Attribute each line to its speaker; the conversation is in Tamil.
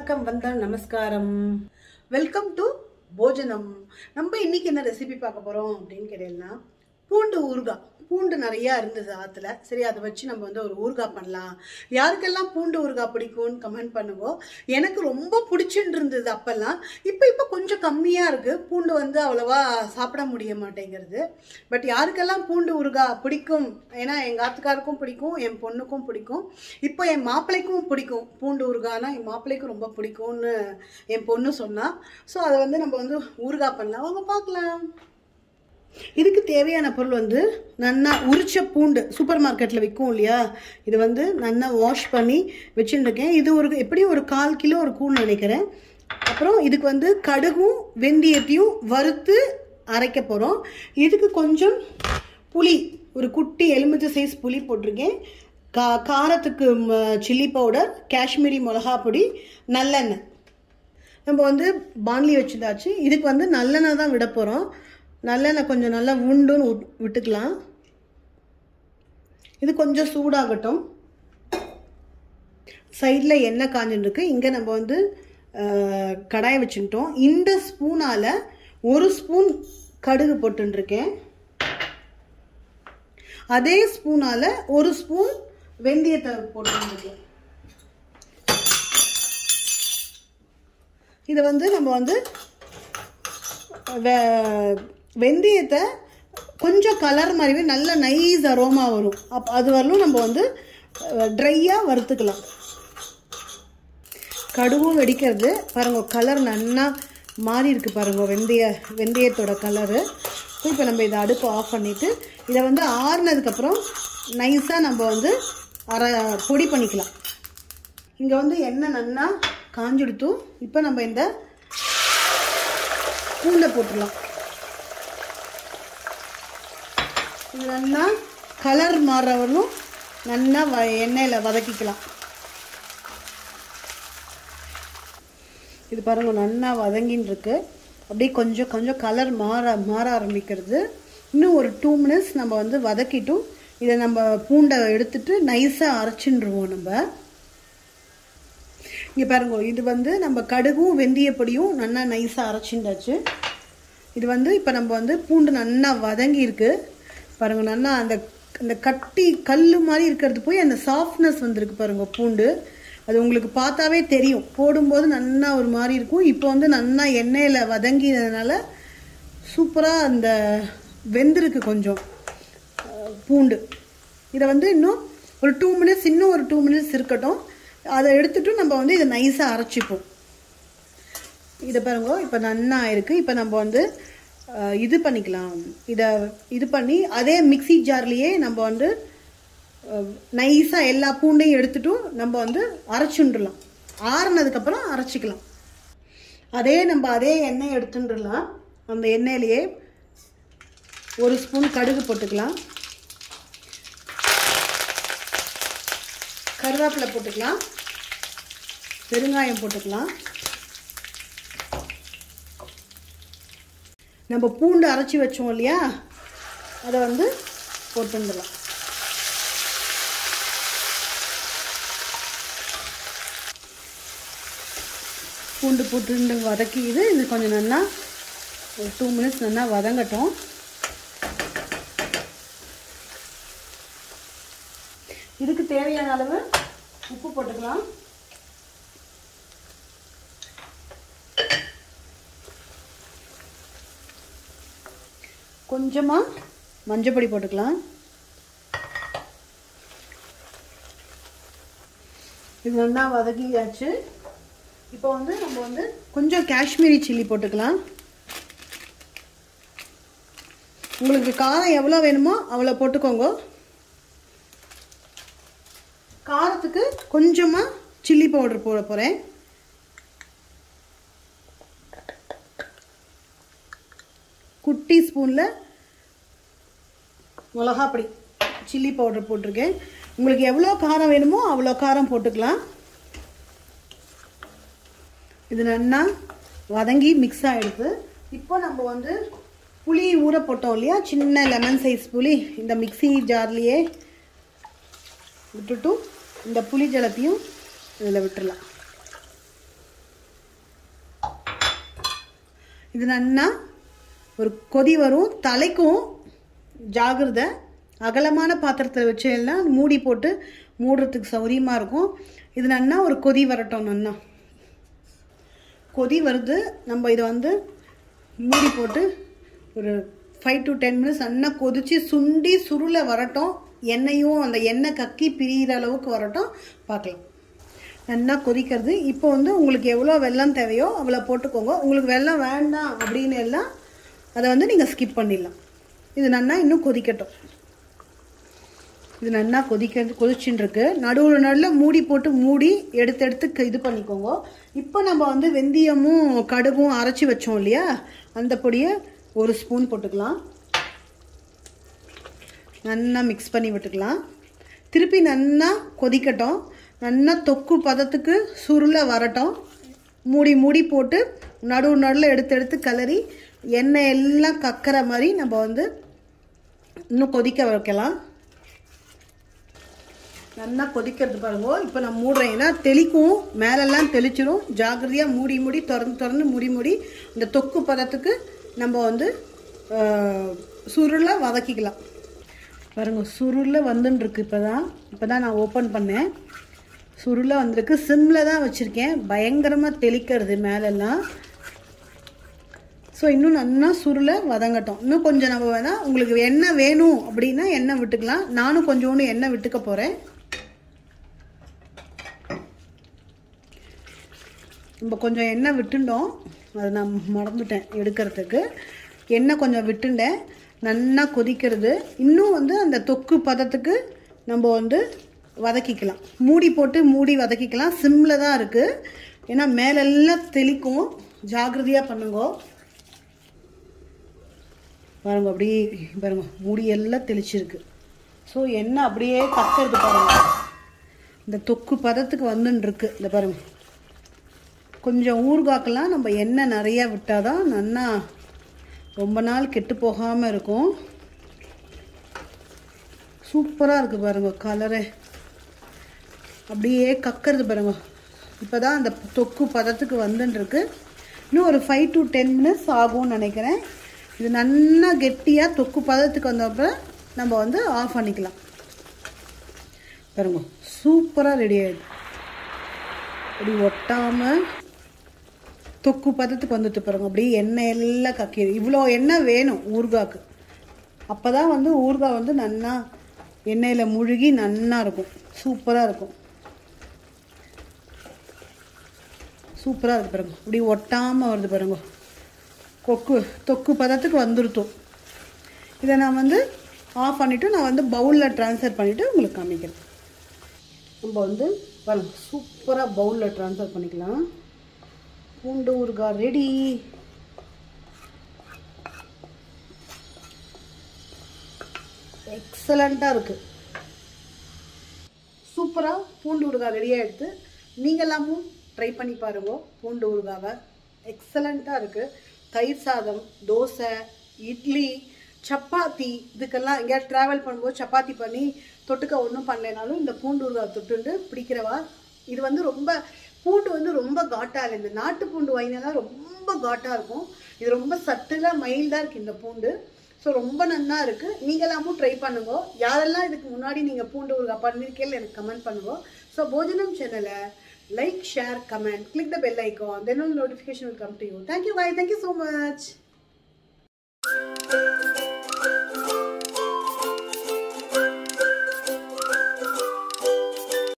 Speaker 1: வணக்கம் வந்தன் நமஸ்காரம் வெல்கம் டு போஜனம் நம்ம இன்னைக்கு என்ன ரெசிபி பார்க்க போறோம் அப்படின்னு கேட்டீங்கன்னா பூண்டு ஊறுகாய் பூண்டு நிறையா இருந்தது ஆற்றுல சரி அதை வச்சு நம்ம வந்து ஒரு ஊறுகாய் பண்ணலாம் யாருக்கெல்லாம் பூண்டு ஊறுகாய் பிடிக்கும்னு கமெண்ட் பண்ணுவோம் எனக்கு ரொம்ப பிடிச்சுட்டு இருந்தது அப்போல்லாம் இப்போ இப்போ கொஞ்சம் கம்மியாக இருக்குது பூண்டு வந்து அவ்வளோவா சாப்பிட முடிய மாட்டேங்கிறது பட் யாருக்கெல்லாம் பூண்டு ஊறுகாய் பிடிக்கும் ஏன்னா எங்கள் ஆத்துக்காருக்கும் பிடிக்கும் என் பொண்ணுக்கும் பிடிக்கும் இப்போ என் மாப்பிள்ளைக்கும் பிடிக்கும் பூண்டு ஊறுகாய்னா என் மாப்பிள்ளைக்கும் ரொம்ப பிடிக்கும்னு என் பொண்ணு சொன்னா ஸோ அதை வந்து நம்ம வந்து ஊறுகாய் பண்ணலாம் அவங்க பார்க்கலாம் இதுக்கு தேவையான பொருள் வந்து நன்னா உரிச்ச பூண்டு சூப்பர் மார்க்கெட்டில் விற்கும் இல்லையா இது வந்து நன்னா வாஷ் பண்ணி வச்சுருக்கேன் இது ஒரு எப்படியும் ஒரு கால் கிலோ இருக்கும்னு நினைக்கிறேன் அப்புறம் இதுக்கு வந்து கடுகும் வெந்தயத்தையும் வறுத்து அரைக்க போகிறோம் இதுக்கு கொஞ்சம் புளி ஒரு குட்டி எலுமிச்சை சைஸ் புளி போட்டிருக்கேன் கா காரத்துக்கு சில்லி பவுடர் காஷ்மீரி மிளகா பொடி நல்லெண்ணெய் நம்ம வந்து பாண்லி வச்சுதாச்சு இதுக்கு வந்து நல்லெண்ணெய் தான் விட போகிறோம் நல்லெண்ணெய் கொஞ்சம் நல்லா உண்டுன்னு விட்- விட்டுக்கலாம் இது கொஞ்சம் சூடாகட்டும் சைடில் எண்ணெய் காஞ்சுருக்கு இங்கே நம்ம வந்து அஹ், கடாய் வச்சுட்டோம் இந்த ஸ்பூனால் ஒரு ஸ்பூன் கடுகு போட்டுருக்கேன் அதே ஸ்பூனால் ஒரு ஸ்பூன் வெந்தயத்தை போட்டுருக்கேன் இதை வந்து நம்ம வந்து வெ- வெந்தயத்தை கொஞ்சம் கலர் மாதிரிவே நல்ல நைஸ் அரோமா வரும் அப் அது வரலும் நம்ம வந்து ட்ரையாக வறுத்துக்கலாம் கடுகும் வெடிக்கிறது பாருங்க கலர் நன்னா மாறி இருக்கு பாருங்க வெந்தய வெந்தயத்தோட கலரு இப்போ நம்ம இதை அடுப்பு ஆஃப் பண்ணிவிட்டு இதை வந்து ஆறுனதுக்கப்புறம் நைஸாக நம்ம வந்து அரை பொடி பண்ணிக்கலாம் இங்கே வந்து எண்ணெய் நன்னா காஞ்சிடுத்தும் இப்போ நம்ம இந்த பூண்டை போட்டுடலாம் இது நல்லா கலர் மாறவரும் நல்லா வ எண்ணெயில் வதக்கிக்கலாம் இது பாருங்க நல்லா வதங்கின்னு இருக்கு அப்படியே கொஞ்சம் கொஞ்சம் கலர் மாற மாற ஆரம்பிக்கிறது இன்னும் ஒரு டூ மினிட்ஸ் நம்ம வந்து வதக்கிட்டும் இதை நம்ம பூண்டை எடுத்துட்டு நைஸாக அரைச்சின்றுவோம் நம்ம இங்கே பாருங்க இது வந்து நம்ம கடுகும் வெந்தயப்பொடியும் நல்லா நைஸாக அரைச்சிண்டாச்சு இது வந்து இப்போ நம்ம வந்து பூண்டு நல்லா வதங்கி இருக்கு பாருங்க நல்லா அந்த அந்த கட்டி கல் மாதிரி இருக்கிறது போய் அந்த சாஃப்ட்னஸ் வந்திருக்கு பாருங்க பூண்டு அது உங்களுக்கு பார்த்தாவே தெரியும் போடும்போது நல்லா ஒரு மாதிரி இருக்கும் இப்போ வந்து நல்லா எண்ணெயில் வதங்கினதுனால சூப்பராக அந்த வெந்திருக்கு கொஞ்சம் அஹ், பூண்டு இதை வந்து இன்னும் ஒரு டூ மினிட்ஸ் இன்னும் ஒரு டூ மினிட்ஸ் இருக்கட்டும் அதை எடுத்துட்டு நம்ம வந்து இதை நைஸாக அரைச்சிப்போம் இதை பாருங்க இப்போ நன்னா இருக்கு இப்போ நம்ம வந்து அஹ், இது பண்ணிக்கலாம் இதை இது பண்ணி அதே மிக்ஸி ஜார்லேயே நம்ம வந்து நைஸாக எல்லா பூண்டையும் எடுத்துட்டும் நம்ம வந்து அரைச்சுண்டுலாம் ஆறுனதுக்கப்புறம் அரைச்சிக்கலாம் அதே நம்ம அதே எண்ணெய் எடுத்துட்டுலாம் அந்த எண்ணெயிலேயே ஒரு ஸ்பூன் கடுகு போட்டுக்கலாம் கருவேப்பிலை போட்டுக்கலாம் பெருங்காயம் போட்டுக்கலாம் நம்ம பூண்டு அரைச்சி வச்சோம் இல்லையா அதை வந்து போட்டுடலாம் பூண்டு போட்டு வதக்கி இது இது கொஞ்சம் நல்லா ஒரு டூ மினிட்ஸ் நல்லா வதங்கட்டும் இதுக்கு தேவையான அளவு உப்பு போட்டுக்கலாம் கொஞ்சமாக மஞ்சப்பொடி போட்டுக்கலாம் இது நல்லா வதக்கியாச்சு இப்போ வந்து நம்ம வந்து கொஞ்சம் காஷ்மீரி சில்லி போட்டுக்கலாம் உங்களுக்கு காரம் எவ்வளோ வேணுமோ அவ்வளோ போட்டுக்கோங்க காரத்துக்கு கொஞ்சமாக சில்லி பவுடர் போட போகிறேன் குட்டி ஸ்பூனில் மிளகாப்பொடி சில்லி பவுடர் போட்டிருக்கேன் உங்களுக்கு எவ்வளோ காரம் வேணுமோ அவ்வளோ காரம் போட்டுக்கலாம் இது நல்லா வதங்கி மிக்ஸ் ஆகிடுது இப்போ நம்ம வந்து புளி ஊற போட்டோம் இல்லையா சின்ன லெமன் சைஸ் புளி இந்த மிக்ஸி ஜார்லேயே விட்டுட்டும் இந்த புளி ஜலத்தையும் இதில் விட்டுறலாம் இது நன்னா ஒரு கொதி வரும் தலைக்கும் ஜாகிரதை அகலமான பாத்திரத்தில் வச்சு எல்லாம் மூடி போட்டு மூடுறதுக்கு சௌரியமாக இருக்கும் இது நன்னா ஒரு கொதி வரட்டும் நன்னா கொதி வருது நம்ம இதை வந்து மூடி போட்டு ஒரு ஃபைவ் டு டென் மினிட்ஸ் நல்லா கொதித்து சுண்டி சுருளை வரட்டும் எண்ணெயும் அந்த எண்ணெய் கக்கி பிரியிற அளவுக்கு வரட்டும் பார்க்கலாம் நல்லா கொதிக்கிறது இப்போ வந்து உங்களுக்கு எவ்வளோ வெல்லம் தேவையோ அவ்வளோ போட்டுக்கோங்க உங்களுக்கு வெல்லம் வேண்டாம் அப்படின்னு எல்லாம் அதை வந்து நீங்கள் ஸ்கிப் பண்ணிடலாம் இது நல்லா இன்னும் கொதிக்கட்டும் இது நல்லா கொதிக்க கொதிச்சுன்னு இருக்கு நடுவில் நடுவில் மூடி போட்டு மூடி எடுத்து எடுத்து இது பண்ணிக்கோங்க இப்போ நம்ம வந்து வெந்தயமும் கடுகும் அரைச்சி வச்சோம் இல்லையா அந்த பொடியை ஒரு ஸ்பூன் போட்டுக்கலாம் நல்லா மிக்ஸ் பண்ணி விட்டுக்கலாம் திருப்பி நல்லா கொதிக்கட்டும் நல்லா தொக்கு பதத்துக்கு சுருளை வரட்டும் மூடி மூடி போட்டு நடுவு நடுவில் எடுத்து எடுத்து கிளறி எண்ணெய் எல்லாம் கக்கிற மாதிரி நம்ம வந்து இன்னும் கொதிக்க வைக்கலாம் நல்லா கொதிக்கிறது பாருங்க இப்போ நான் மூடுறேன் ஏன்னா தெளிக்கும் மேலெல்லாம் தெளிச்சிடும் ஜாகிரதையாக மூடி மூடி திறந்து திறந்து மூடி மூடி இந்த தொக்கு பதத்துக்கு நம்ம வந்து சுருளை வதக்கிக்கலாம் பாருங்க சுருளை வந்துட்டுருக்கு இப்போ தான் இப்போ தான் நான் ஓப்பன் பண்ணேன் சுருளை வந்திருக்கு சிம்மில் தான் வச்சுருக்கேன் பயங்கரமாக தெளிக்கிறது மேலெல்லாம் ஸோ இன்னும் நல்லா சுருளை வதங்கட்டும் இன்னும் கொஞ்சம் நம்ம வேணால் உங்களுக்கு எண்ணெய் வேணும் அப்படின்னா எண்ணெய் விட்டுக்கலாம் நானும் கொஞ்சோண்டு எண்ணெய் விட்டுக்க போகிறேன் நம்ம கொஞ்சம் எண்ணெய் விட்டுண்டோம் அதை நான் மறந்துட்டேன் எடுக்கிறதுக்கு எண்ணெய் கொஞ்சம் விட்டுண்டேன் நல்லா கொதிக்கிறது இன்னும் வந்து அந்த தொக்கு பதத்துக்கு நம்ம வந்து வதக்கிக்கலாம் மூடி போட்டு மூடி வதக்கிக்கலாம் சிம்மில் தான் இருக்குது ஏன்னா மேலெல்லாம் தெளிக்கும் ஜாகிரதையாக பண்ணுங்க பாருங்க அப்படியே பாருங்க மூடி எல்லாம் தெளிச்சிருக்கு ஸோ எண்ணெய் அப்படியே கத்துறது பாருங்க இந்த தொக்கு பதத்துக்கு வந்துன்னு இருக்கு இந்த பாருங்க கொஞ்சம் ஊறுகாக்கெல்லாம் நம்ம எண்ணெய் நிறையா விட்டால் தான் நல்லா ரொம்ப நாள் கெட்டு போகாமல் இருக்கும் சூப்பராக இருக்குது பாருங்க கலரே அப்படியே கக்கிறது பாருங்க இப்போ தான் அந்த தொக்கு பதத்துக்கு வந்துட்டுருக்கு இன்னும் ஒரு ஃபைவ் டு டென் மினிட்ஸ் ஆகும்னு நினைக்கிறேன் இது நல்லா கெட்டியாக தொக்கு பதத்துக்கு வந்தப்பறம் நம்ம வந்து ஆஃப் பண்ணிக்கலாம் பாருங்க சூப்பராக ரெடி ஆயிடுது அப்படி ஒட்டாமல் தொக்கு பதத்துக்கு வந்துட்டு பாருங்க அப்படியே எண்ணெய் எல்லாம் கக்கி இவ்வளோ எண்ணெய் வேணும் ஊறுகாக்கு அப்போ தான் வந்து ஊறுகாய் வந்து நல்லா எண்ணெயில் முழுகி நல்லா இருக்கும் சூப்பராக இருக்கும் சூப்பராக இருக்குது பாருங்க இப்படி ஒட்டாமல் வருது பாருங்க கொக்கு தொக்கு பதத்துக்கு வந்துருத்தோம் இதை நான் வந்து ஆஃப் பண்ணிவிட்டு நான் வந்து பவுலில் ட்ரான்ஸ்ஃபர் பண்ணிவிட்டு உங்களுக்கு காமிக்கிறேன் நம்ம வந்து பாருங்க சூப்பராக பவுலில் ட்ரான்ஸ்ஃபர் பண்ணிக்கலாம் பூண்டு ஊறுகாய் ரெடி எக்ஸலண்ட்டாக இருக்குது சூப்பராக பூண்டு ஊறுகாய் ரெடியாக எடுத்து நீங்களாமும் ட்ரை பண்ணி பாருங்க பூண்டு ஊறுகாவை எக்ஸலண்ட்டாக இருக்குது தயிர் சாதம் தோசை இட்லி சப்பாத்தி இதுக்கெல்லாம் எங்கேயாவது ட்ராவல் பண்ணும்போது சப்பாத்தி பண்ணி தொட்டுக்க ஒன்றும் பண்ணலைனாலும் இந்த பூண்டு ஊறுகாய் தொட்டுண்டு பிடிக்கிறவா இது வந்து ரொம்ப பூண்டு வந்து ரொம்ப காட்டாக இல்லை இந்த நாட்டு பூண்டு வாங்கினதான் ரொம்ப காட்டாக இருக்கும் இது ரொம்ப சட்டிலாக மைல்டாக இருக்குது இந்த பூண்டு ஸோ ரொம்ப நல்லா இருக்குது நீங்களாமும் ட்ரை பண்ணுங்க யாரெல்லாம் இதுக்கு முன்னாடி நீங்கள் பூண்டு ஊறுகாய் பண்ணியிருக்கீங்க எனக்கு கமெண்ட் பண்ணுங்க ஸோ போஜனம் சேனலை like share comment click the bell icon then notification will come to you thank you guys thank you so much